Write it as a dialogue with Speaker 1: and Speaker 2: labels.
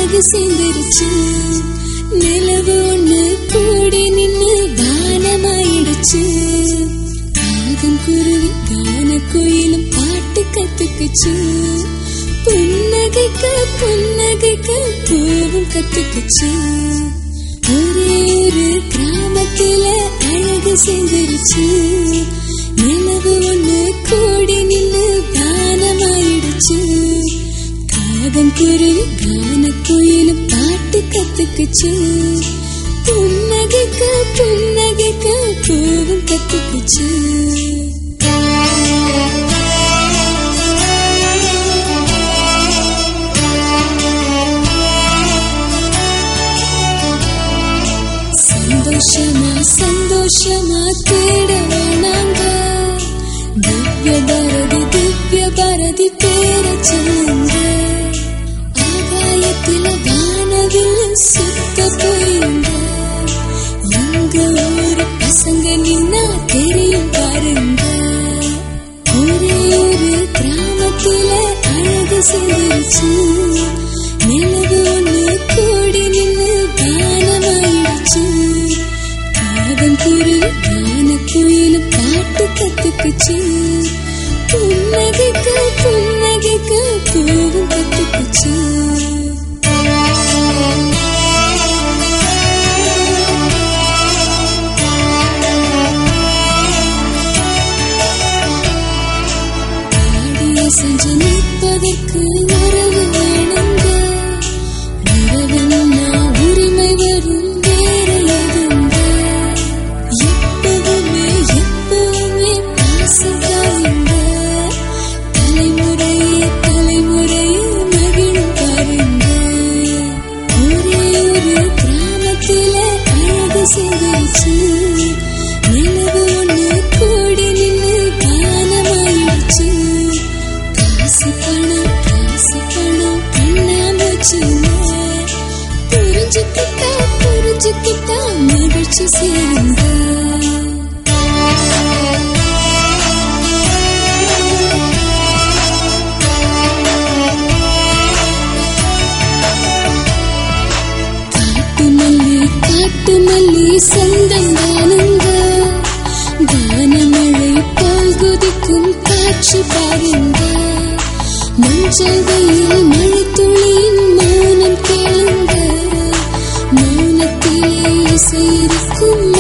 Speaker 1: அழகு சேர்ந்துருச்சு நிலவு ஒண்ணு கூடி நின்னு வானமாயிடுச்சு காகம் குருவி கான குயிலும் பாட்டு கத்துக்குச்சு புன்னகைக்க புன்னகைக்க பூவும் கத்துக்குச்சு ஒரே ஒரு கிராமத்துல அழகு சேர்ந்துருச்சு நிலவு ஒண்ணு கூடி நின்னு கானமாயிடுச்சு காகம் குருவி கான குயிலும் பாட்டு கத்துக்குச்சு புன்னகைக்க புன்னகைக்க பூவும் கத்துக்குச்சு சந்தோஷமா சந்தோஷமா தேட வேணாங்க திவ்ய பாரதி திவ்ய பாரதி பேர சொல்லுங்க ஆகாயத்தில வானவில் சுத்த போயுங்க எங்க ஊரு பசங்க நின்னா தெரியும் பாருங்க ஒரே ஒரு கிராமத்தில அழகு சேர்ந்துருச்சு நிலவு ஒண்ணு கூடி நின்னு கானமாயிடுச்சு காகம் குரு கான குயிலும் பாட்டு கத்துக்குச்சு புன்னகைக்க புன்னகைக்க பூவும் கத்துக்குச்சு ஆடிய செஞ்சு நிற்பதற்கு உறவு வேணுங்க உறவுன்னா உரிமை வரும் வேற எதுங்க எப்பவுமே எப்பவுமே பாசக்காரங்க தலைமுறையே தலைமுறையே மகிழும் பாருங்க ஒரே ஒரு கிராமத்தில அழகு சேர்ந்துச்சு நிலவு ஒண்ணு கூடி நின்னு கானமாயிடுச்சு காசு பணம் காசு பணம் கண்ணாமூச்சுங்க புரிஞ்சுக்கிட்டா புரிஞ்சுக்கிட்டா மகிழ்ச்சி சேருங்க காட்டு மல்லி காட்டு மல்லி சொந்தம் தானுங்க கானமழை போல் குதிக்கும் காட்சி பாருங்க மஞ்சள் வெயில் மழை துளியின் மௌனம் கேளுங்க மௌனத்திலே இசை இருக்கும்